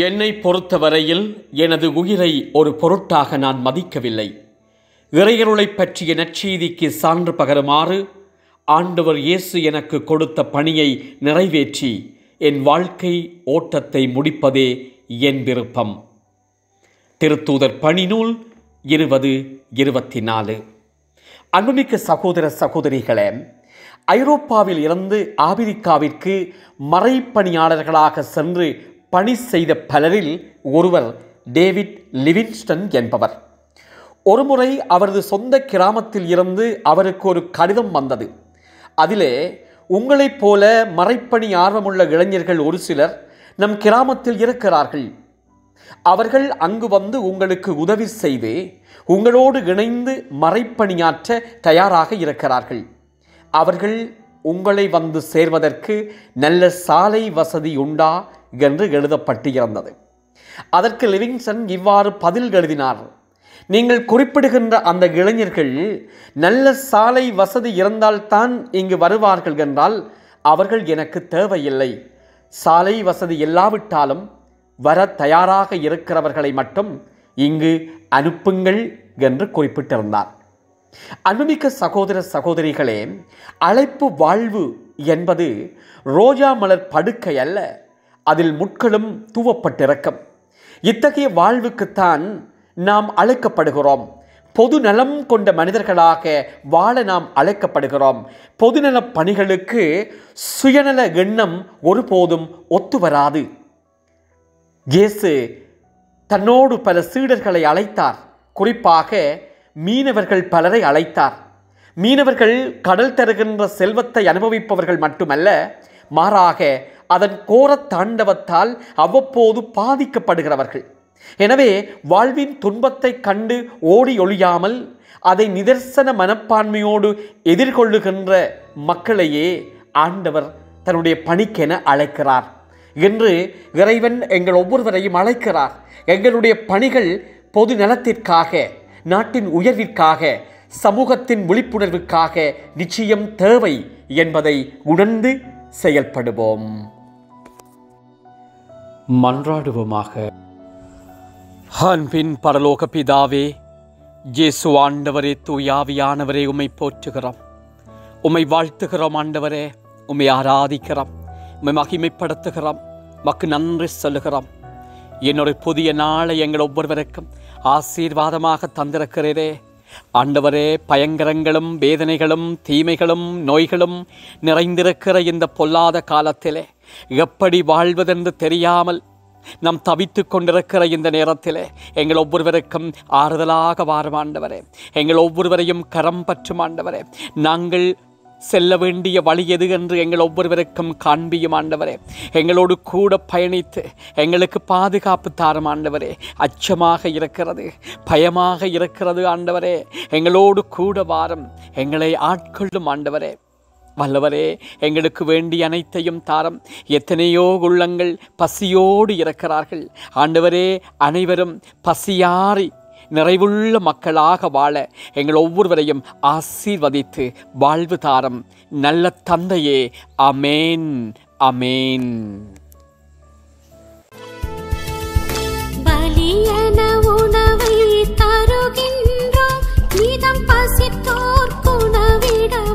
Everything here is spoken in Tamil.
என்னை பொறுத்தவரையில் எனது உயிரை ஒரு பொருட்டாக நான் மதிக்கவில்லை இறையருளைப் பற்றிய நற்செய்திக்கு சான்று பகருமாறு ஆண்டவர் இயேசு எனக்கு கொடுத்த பணியை நிறைவேற்றி என் வாழ்க்கை ஓட்டத்தை முடிப்பதே என் விருப்பம் திருத்தூதர் பணிநூல் இருபது இருபத்தி நாலு அன்புமிக்க சகோதர சகோதரிகளே ஐரோப்பாவில் இருந்து ஆபிரிக்காவிற்கு மறைப்பணியாளர்களாக சென்று பணி செய்த பலரில் ஒருவர் டேவிட் லிவின்ஸ்டன் என்பவர் ஒருமுறை அவரது சொந்த கிராமத்தில் இருந்து அவருக்கு ஒரு கடிதம் வந்தது அதிலே உங்களைப் போல மறைப்பணி ஆர்வமுள்ள இளைஞர்கள் ஒரு சிலர் நம் கிராமத்தில் இருக்கிறார்கள் அவர்கள் அங்கு வந்து உங்களுக்கு உதவி செய்து உங்களோடு இணைந்து மறைப்பணியாற்ற தயாராக இருக்கிறார்கள் அவர்கள் உங்களை வந்து சேர்வதற்கு நல்ல சாலை வசதி உண்டா என்று எழுதப்பட்டு இருந்தது அதற்கு லிவிங்சன் இவ்வாறு பதில் எழுதினார் நீங்கள் குறிப்பிடுகின்ற அந்த இளைஞர்கள் நல்ல சாலை வசதி இருந்தால்தான் இங்கு வருவார்கள் என்றால் அவர்கள் எனக்கு தேவையில்லை சாலை வசதி இல்லாவிட்டாலும் வர தயாராக இருக்கிறவர்களை மட்டும் இங்கு அனுப்புங்கள் என்று குறிப்பிட்டிருந்தார் அன்புமிக்க சகோதர சகோதரிகளே அழைப்பு வாழ்வு என்பது ரோஜா மலர் படுக்கை அல்ல அதில் முட்களும் தூவப்பட்டிருக்கும் இத்தகைய வாழ்வுக்குத்தான் நாம் அழைக்கப்படுகிறோம் பொது நலம் கொண்ட மனிதர்களாக வாழ நாம் அழைக்கப்படுகிறோம் பொதுநல பணிகளுக்கு சுயநல எண்ணம் ஒருபோதும் ஒத்து வராது இயேசு தன்னோடு பல சீடர்களை அழைத்தார் குறிப்பாக மீனவர்கள் பலரை அழைத்தார் மீனவர்கள் கடல் தருகின்ற செல்வத்தை அனுபவிப்பவர்கள் மட்டுமல்ல மாறாக அதன் கோர தாண்டவத்தால் அவ்வப்போது பாதிக்கப்படுகிறவர்கள் எனவே வாழ்வின் துன்பத்தை கண்டு ஓடி ஒழியாமல் அதை நிதர்சன மனப்பான்மையோடு எதிர்கொள்ளுகின்ற மக்களையே ஆண்டவர் தன்னுடைய பணிக்கென அழைக்கிறார் என்று இறைவன் எங்கள் ஒவ்வொருவரையும் அழைக்கிறார் எங்களுடைய பணிகள் பொது நலத்திற்காக நாட்டின் உயர்விற்காக சமூகத்தின் விழிப்புணர்வுக்காக நிச்சயம் தேவை என்பதை உணர்ந்து செயல்படுவோம் மன்றாடுவோமாக அன்பின் பரலோக பிதாவே இயேசு ஆண்டவரே தூயாவியானவரே உம்மை போற்றுகிறோம் உம்மை வாழ்த்துகிறோம் ஆண்டவரே உம்மை ஆராதிக்கிறோம் உம்மை மகிமைப்படுத்துகிறோம் மக்கு நன்றி சொல்லுகிறோம் என்னுடைய புதிய நாளை எங்கள் ஒவ்வொருவருக்கும் ஆசீர்வாதமாக தந்திருக்கிறீரே ஆண்டவரே பயங்கரங்களும் வேதனைகளும் தீமைகளும் நோய்களும் நிறைந்திருக்கிற இந்த பொல்லாத காலத்திலே எப்படி வாழ்வதென்று தெரியாமல் நாம் தவித்து கொண்டிருக்கிற இந்த நேரத்திலே எங்கள் ஒவ்வொருவருக்கும் ஆறுதலாக வாரும் ஆண்டவரே எங்கள் ஒவ்வொருவரையும் கரம் பற்றும் ஆண்டவரே நாங்கள் செல்ல வேண்டிய வழி எது என்று எங்கள் ஒவ்வொருவருக்கும் காண்பியும் ஆண்டவரே எங்களோடு கூட பயணித்து எங்களுக்கு பாதுகாப்பு தாரும் ஆண்டவரே அச்சமாக இருக்கிறது பயமாக இருக்கிறது ஆண்டவரே எங்களோடு கூட வாரம் எங்களை ஆட்கொள்ளும் ஆண்டவரே வல்லவரே எங்களுக்கு வேண்டிய அனைத்தையும் தாரம் எத்தனையோ உள்ளங்கள் பசியோடு இருக்கிறார்கள் ஆண்டவரே அனைவரும் பசியாறி நிறைவுள்ள மக்களாக வாழ எங்கள் ஒவ்வொருவரையும் ஆசீர்வதித்து வாழ்வு தாரம் நல்ல தந்தையே அமேன் அமேன் பலியன உணவை தருகின்றோம் நீதம் பசித்தோர் குணவிட